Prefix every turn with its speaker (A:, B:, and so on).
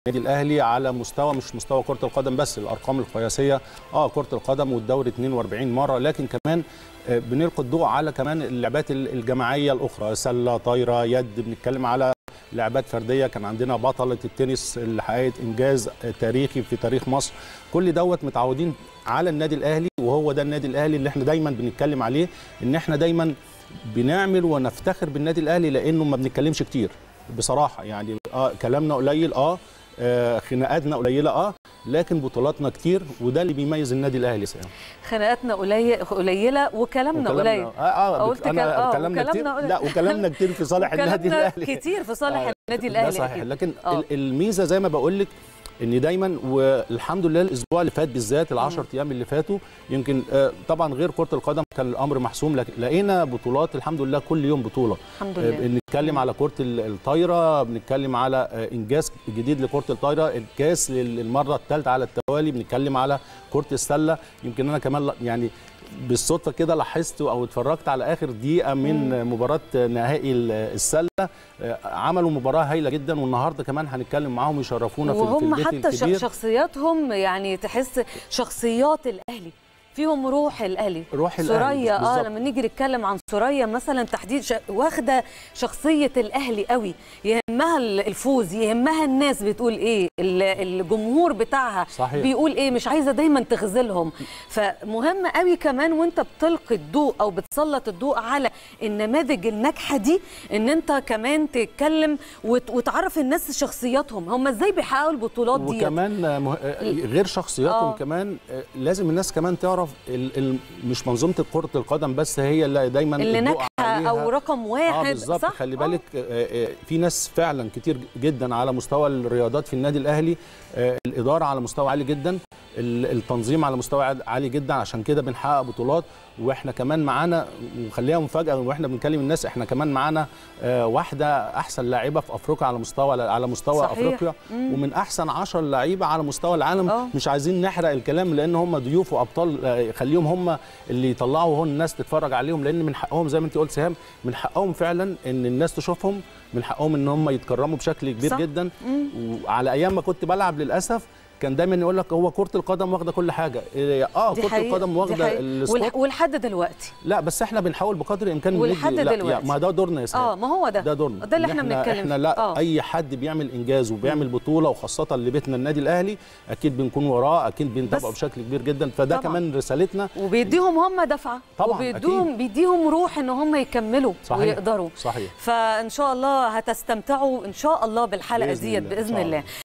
A: النادي الاهلي على مستوى مش مستوى كره القدم بس الارقام القياسيه اه كره القدم والدوري 42 مره لكن كمان آه، بنلقي الضوء على كمان اللعبات ال- الجماعيه الاخرى سله طايره يد بنتكلم على لعبات فرديه كان عندنا بطله التنس اللي حققت انجاز آه، تاريخي في تاريخ مصر كل دوت متعودين على النادي الاهلي وهو ده النادي الاهلي اللي احنا دايما بنتكلم عليه ان احنا دايما بنعمل ونفتخر بالنادي الاهلي لانه ما بنتكلمش كتير بصراحه يعني اه كلامنا قليل اه آه، خناقاتنا قليله اه لكن بطولاتنا كتير وده اللي بيميز النادي الاهلي سام
B: خناقاتنا قليل قليله وكلامنا قليل
A: اه اه
B: قلت
A: أنا
B: كلام- آه،
A: كلامنا كتير
B: وكلامنا قليل.
A: لا وكلامنا كتير في صالح النادي
B: كلامنا
A: الاهلي
B: كتير في صالح
A: آه،
B: النادي
A: ده
B: الاهلي
A: صحيح
B: أكيد.
A: لكن
B: آه.
A: ال- الميزه زي ما بقول لك ان دايما والحمد لله الاسبوع اللي فات بالذات ال10 ايام اللي فاتوا يمكن آه، طبعا غير كره القدم كان الامر محسوم لكن لقينا بطولات الحمد لله كل يوم بطوله
B: الحمد
A: آه،
B: لله
A: بنتكلم على كره ال- الطايره بنتكلم على آه، انجاز جديد لكره الطايره الكاس للمره الثالثه على التوالي بنتكلم على كره السله يمكن انا كمان ل- يعني بالصدفه كده لاحظت او اتفرجت على اخر دقيقه من مباراه نهائي ال- السله آه، عملوا مباراه هايله جدا والنهارده كمان هنتكلم معاهم يشرفونا في في
B: وهم
A: البيت
B: حتى ش-
A: الكبير
B: شخصياتهم يعني تحس شخصيات الاهلي فيهم روح الاهلي
A: روح الأهلي،
B: سوريا اه
A: بالظبط.
B: لما نيجي نتكلم عن سوريا مثلا تحديد ش... واخده شخصيه الاهلي قوي يهمها ال- الفوز يهمها الناس بتقول ايه ال- الجمهور بتاعها
A: صحيح.
B: بيقول ايه مش عايزه دايما تخذلهم فمهم قوي كمان وانت بتلقي الضوء او بتسلط الضوء على النماذج الناجحه دي ان انت كمان تتكلم وت... وتعرف الناس شخصياتهم هم ازاي بيحققوا البطولات دي
A: وكمان آه، مه... آه، غير شخصياتهم
B: آه.
A: كمان آه، لازم الناس كمان تعرف ال... ال... مش منظومه كره القدم بس هي اللي دايما
B: اللي
A: الضوء
B: ناجحه
A: عليها.
B: او رقم
A: اه
B: واحد
A: بالظبط
B: صح
A: خلي
B: آه.
A: بالك آه، آه، في ناس فعلا كتير جدا على مستوى الرياضات في النادي الاهلي آه، الاداره على مستوى عالي جدا ال- التنظيم على مستوى عال- عالي جدا عشان كده بنحقق بطولات واحنا كمان معانا وخليها مفاجاه واحنا بنكلم الناس احنا كمان معانا آه، واحده احسن لاعبه في افريقيا على مستوى على مستوى
B: صحيح.
A: افريقيا
B: مم.
A: ومن احسن 10 لعيبه على مستوى العالم
B: آه.
A: مش عايزين نحرق الكلام لان هم ضيوف وابطال آه، خليهم هم اللي يطلعوا هون الناس تتفرج عليهم لان من حقهم زي ما انت قلت سهام من حقهم فعلا ان الناس تشوفهم من حقهم ان هم يتكرموا بشكل كبير
B: صح.
A: جدا
B: مم.
A: وعلى ايام ما كنت بلعب للاسف كان دايما يقول لك هو كره القدم واخده كل حاجه إيه، اه
B: دي
A: كره
B: حقيقة،
A: القدم
B: دي
A: واخده
B: حقيقة.
A: السبوت
B: والح- ولحد دلوقتي
A: لا بس احنا بنحاول بقدر الامكان
B: ولحد
A: ندي- لا،
B: دلوقتي.
A: يا- ما ده دورنا يا سهام
B: اه ما هو ده
A: ده دورنا
B: ده اللي
A: إن
B: احنا بنتكلم
A: احنا
B: فيه.
A: لا
B: آه.
A: اي حد بيعمل انجاز وبيعمل بطوله وخاصه لبيتنا النادي الاهلي اكيد بنكون وراه اكيد بنتابعه
B: بس-
A: بشكل كبير جدا فده
B: طبعاً.
A: كمان رسالتنا
B: وبيديهم هم دفعه
A: طبعاً،
B: وبيديهم
A: أكيد.
B: بيديهم روح ان هم يكملوا
A: صحيح
B: ويقدروا
A: صحيح
B: فان شاء الله هتستمتعوا ان شاء الله بالحلقه
A: بإذن
B: ديت
A: الله، إن
B: باذن
A: شاء الله.
B: الله